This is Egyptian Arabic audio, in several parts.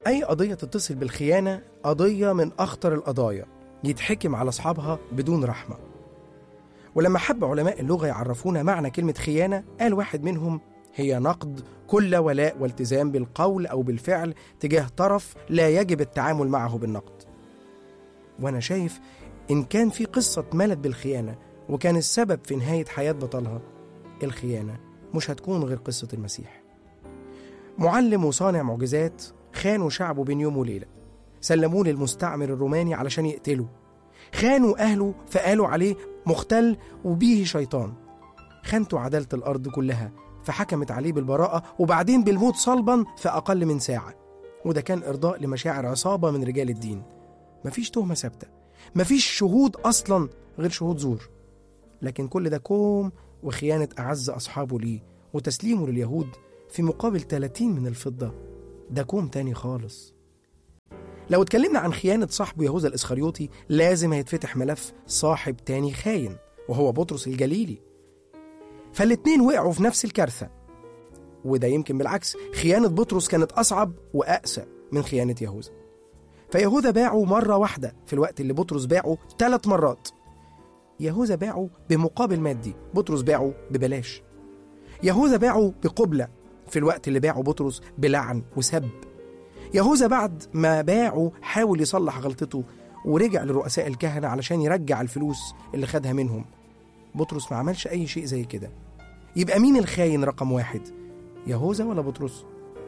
أي قضية تتصل بالخيانة قضية من أخطر القضايا يتحكم على أصحابها بدون رحمة ولما حب علماء اللغة يعرفونا معنى كلمة خيانة قال واحد منهم هي نقد كل ولاء والتزام بالقول أو بالفعل تجاه طرف لا يجب التعامل معه بالنقد وأنا شايف إن كان في قصة ملت بالخيانة وكان السبب في نهاية حياة بطلها الخيانة مش هتكون غير قصة المسيح معلم وصانع معجزات خانوا شعبه بين يوم وليلة سلموه للمستعمر الروماني علشان يقتله خانوا أهله فقالوا عليه مختل وبيه شيطان خانته عدالة الأرض كلها فحكمت عليه بالبراءة وبعدين بالموت صلبا في أقل من ساعة وده كان إرضاء لمشاعر عصابة من رجال الدين مفيش تهمة ثابتة مفيش شهود أصلا غير شهود زور لكن كل ده كوم وخيانة أعز أصحابه ليه وتسليمه لليهود في مقابل 30 من الفضة ده كوم تاني خالص لو اتكلمنا عن خيانة صاحبه يهوذا الإسخريوطي لازم هيتفتح ملف صاحب تاني خاين وهو بطرس الجليلي فالاتنين وقعوا في نفس الكارثة وده يمكن بالعكس خيانة بطرس كانت أصعب وأقسى من خيانة يهوذا فيهوذا باعه مرة واحدة في الوقت اللي بطرس باعه ثلاث مرات يهوذا باعه بمقابل مادي بطرس باعه ببلاش يهوذا باعه بقبلة في الوقت اللي باعه بطرس بلعن وسب يهوذا بعد ما باعه حاول يصلح غلطته ورجع لرؤساء الكهنة علشان يرجع الفلوس اللي خدها منهم بطرس ما عملش أي شيء زي كده يبقى مين الخاين رقم واحد يهوذا ولا بطرس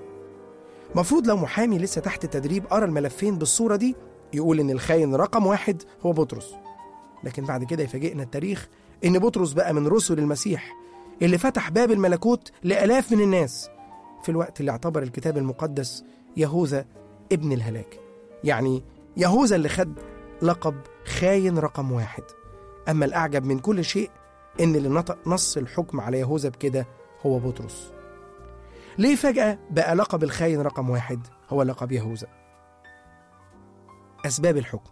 مفروض لو محامي لسه تحت تدريب قرا الملفين بالصورة دي يقول إن الخاين رقم واحد هو بطرس لكن بعد كده يفاجئنا التاريخ إن بطرس بقى من رسل المسيح اللي فتح باب الملكوت لآلاف من الناس في الوقت اللي اعتبر الكتاب المقدس يهوذا ابن الهلاك يعني يهوذا اللي خد لقب خاين رقم واحد أما الأعجب من كل شيء إن اللي نطق نص الحكم على يهوذا بكده هو بطرس ليه فجأة بقى لقب الخاين رقم واحد هو لقب يهوذا أسباب الحكم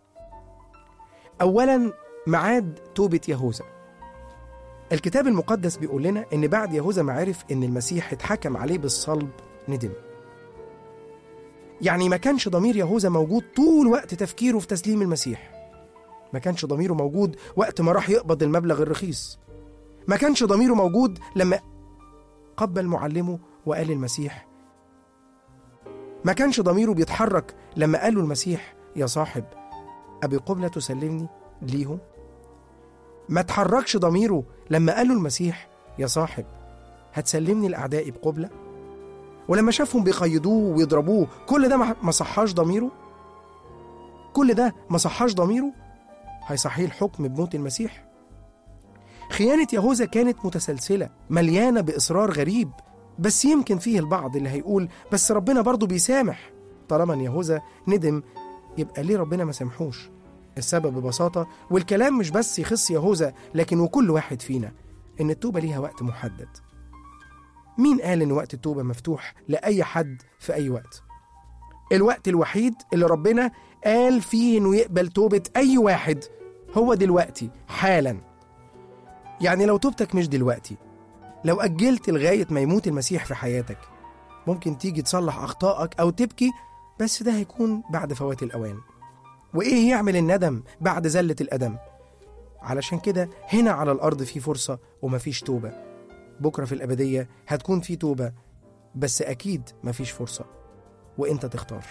أولا معاد توبة يهوذا الكتاب المقدس بيقول لنا إن بعد يهوذا ما عرف إن المسيح اتحكم عليه بالصلب ندم يعني ما كانش ضمير يهوذا موجود طول وقت تفكيره في تسليم المسيح ما كانش ضميره موجود وقت ما راح يقبض المبلغ الرخيص ما كانش ضميره موجود لما قبل معلمه وقال للمسيح ما كانش ضميره بيتحرك لما قال له المسيح يا صاحب أبي قبلة تسلمني ليهم ما تحركش ضميره لما قال له المسيح يا صاحب هتسلمني لأعدائي بقبلة ولما شافهم بيقيدوه ويضربوه كل ده ما صحاش ضميره كل ده ما صحاش ضميره هيصحيه الحكم بموت المسيح خيانة يهوذا كانت متسلسلة مليانة بإصرار غريب بس يمكن فيه البعض اللي هيقول بس ربنا برضه بيسامح طالما ان يهوذا ندم يبقى ليه ربنا ما سامحوش السبب ببساطة والكلام مش بس يخص يهوذا لكن وكل واحد فينا إن التوبة ليها وقت محدد مين قال إن وقت التوبة مفتوح لأي حد في أي وقت الوقت الوحيد اللي ربنا قال فيه إنه يقبل توبة أي واحد هو دلوقتي حالا يعني لو توبتك مش دلوقتي لو أجلت لغاية ما يموت المسيح في حياتك ممكن تيجي تصلح أخطائك أو تبكي بس ده هيكون بعد فوات الأوان وإيه يعمل الندم بعد زلة الأدم علشان كده هنا على الأرض في فرصة ومفيش توبة بكرة في الأبدية هتكون في توبة بس أكيد مفيش فرصة وإنت تختار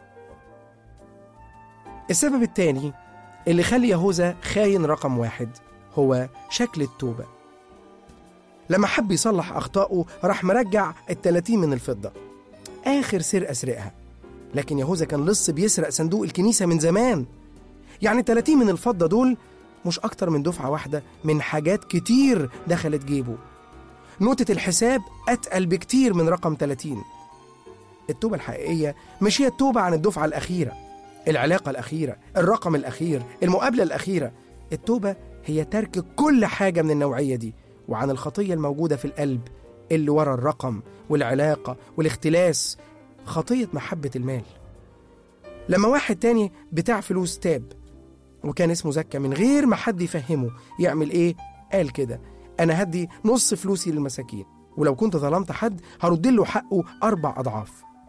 السبب التاني اللي خلي يهوذا خاين رقم واحد هو شكل التوبة لما حب يصلح أخطائه راح مرجع التلاتين من الفضة آخر سرقة سرقها لكن يهوذا كان لص بيسرق صندوق الكنيسة من زمان يعني 30 من الفضة دول مش أكتر من دفعة واحدة من حاجات كتير دخلت جيبه نوتة الحساب أتقل بكتير من رقم 30 التوبة الحقيقية مش هي التوبة عن الدفعة الأخيرة العلاقة الأخيرة الرقم الأخير المقابلة الأخيرة التوبة هي ترك كل حاجة من النوعية دي وعن الخطية الموجودة في القلب اللي ورا الرقم والعلاقة والاختلاس خطية محبة المال لما واحد تاني بتاع فلوس تاب وكان اسمه زكا من غير ما حد يفهمه يعمل ايه قال كده انا هدي نص فلوسي للمساكين ولو كنت ظلمت حد هرد له حقه اربع اضعاف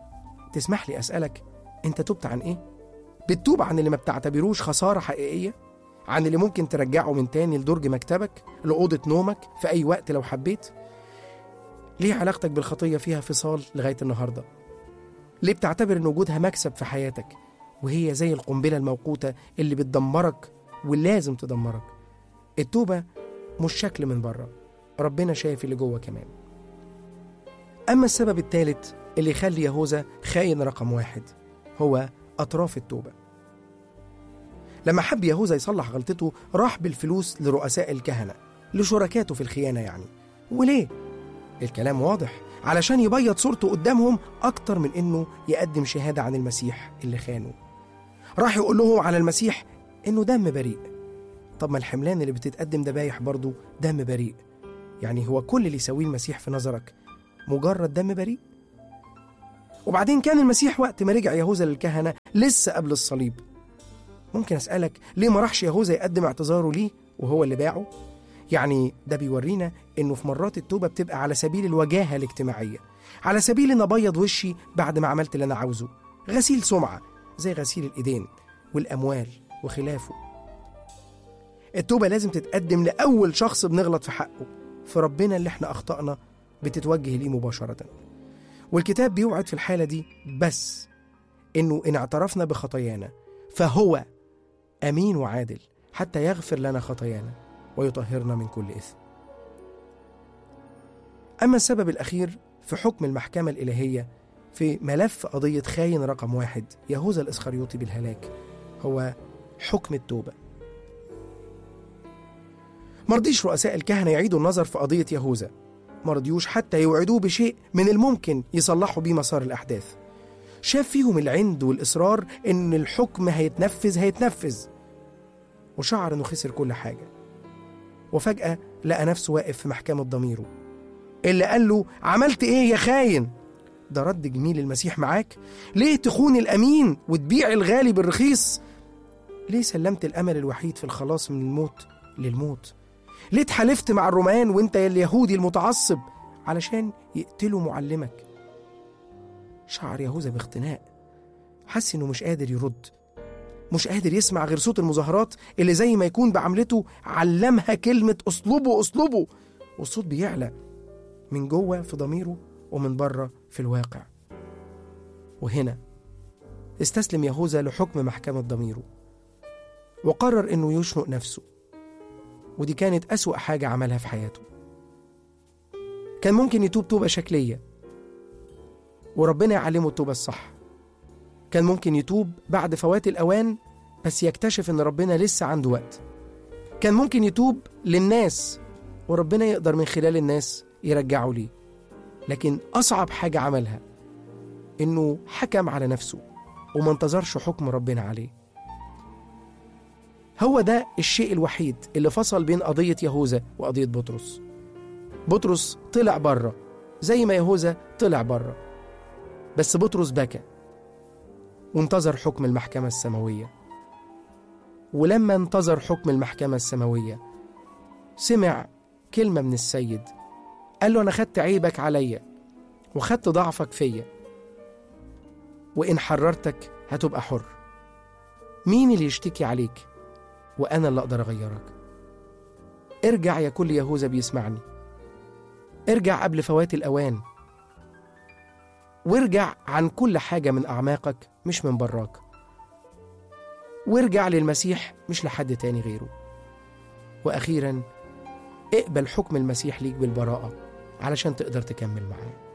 تسمح لي أسألك أنت تبت عن إيه؟ بتتوب عن اللي ما بتعتبروش خسارة حقيقية؟ عن اللي ممكن ترجعه من تاني لدرج مكتبك لأوضة نومك في أي وقت لو حبيت؟ ليه علاقتك بالخطية فيها فصال لغاية النهاردة؟ ليه بتعتبر إن وجودها مكسب في حياتك وهي زي القنبلة الموقوتة اللي بتدمرك ولازم تدمرك التوبة مش شكل من بره ربنا شايف اللي جوه كمان أما السبب الثالث اللي يخلي يهوذا خاين رقم واحد هو أطراف التوبة لما حب يهوذا يصلح غلطته راح بالفلوس لرؤساء الكهنة لشركاته في الخيانة يعني وليه؟ الكلام واضح علشان يبيض صورته قدامهم أكتر من إنه يقدم شهادة عن المسيح اللي خانه راح يقول لهم على المسيح إنه دم بريء طب ما الحملان اللي بتتقدم ذبايح برضه دم بريء يعني هو كل اللي يسويه المسيح في نظرك مجرد دم بريء وبعدين كان المسيح وقت ما رجع يهوذا للكهنة لسه قبل الصليب ممكن أسألك ليه ما راحش يهوذا يقدم اعتذاره ليه وهو اللي باعه يعني ده بيورينا انه في مرات التوبه بتبقى على سبيل الوجاهه الاجتماعيه على سبيل ان ابيض وشي بعد ما عملت اللي انا عاوزه غسيل سمعه زي غسيل الايدين والاموال وخلافه التوبه لازم تتقدم لاول شخص بنغلط في حقه في ربنا اللي احنا اخطانا بتتوجه ليه مباشره والكتاب بيوعد في الحاله دي بس انه ان اعترفنا بخطايانا فهو امين وعادل حتى يغفر لنا خطايانا ويطهرنا من كل إثم. أما السبب الأخير في حكم المحكمة الإلهية في ملف قضية خاين رقم واحد يهوذا الإسخريوطي بالهلاك هو حكم التوبة. مرضيش رؤساء الكهنة يعيدوا النظر في قضية يهوذا مرضيوش حتى يوعدوه بشيء من الممكن يصلحوا بيه مسار الأحداث شاف فيهم العند والإصرار إن الحكم هيتنفذ هيتنفذ وشعر إنه خسر كل حاجة وفجأة لقى نفسه واقف في محكمة ضميره اللي قال له عملت ايه يا خاين ده رد جميل المسيح معاك ليه تخون الأمين وتبيع الغالي بالرخيص ليه سلمت الأمل الوحيد في الخلاص من الموت للموت ليه اتحالفت مع الرومان وانت يا اليهودي المتعصب علشان يقتلوا معلمك شعر يهوذا باختناق حس انه مش قادر يرد مش قادر يسمع غير صوت المظاهرات اللي زي ما يكون بعملته علمها كلمة أسلوبه أسلوبه والصوت بيعلى من جوه في ضميره ومن بره في الواقع وهنا استسلم يهوذا لحكم محكمة ضميره وقرر إنه يشنق نفسه ودي كانت أسوأ حاجة عملها في حياته كان ممكن يتوب توبة شكلية وربنا يعلمه التوبة الصح كان ممكن يتوب بعد فوات الأوان بس يكتشف إن ربنا لسه عنده وقت كان ممكن يتوب للناس وربنا يقدر من خلال الناس يرجعه ليه لكن أصعب حاجة عملها إنه حكم على نفسه وما انتظرش حكم ربنا عليه هو ده الشيء الوحيد اللي فصل بين قضية يهوذا وقضية بطرس بطرس طلع بره زي ما يهوذا طلع بره بس بطرس بكى وانتظر حكم المحكمة السماوية ولما انتظر حكم المحكمة السماوية سمع كلمة من السيد قال له أنا خدت عيبك عليا وخدت ضعفك فيا وإن حررتك هتبقى حر مين اللي يشتكي عليك وأنا اللي أقدر أغيرك ارجع يا كل يهوذا بيسمعني ارجع قبل فوات الأوان وارجع عن كل حاجة من أعماقك مش من براك وارجع للمسيح مش لحد تاني غيره وأخيرا اقبل حكم المسيح ليك بالبراءة علشان تقدر تكمل معاه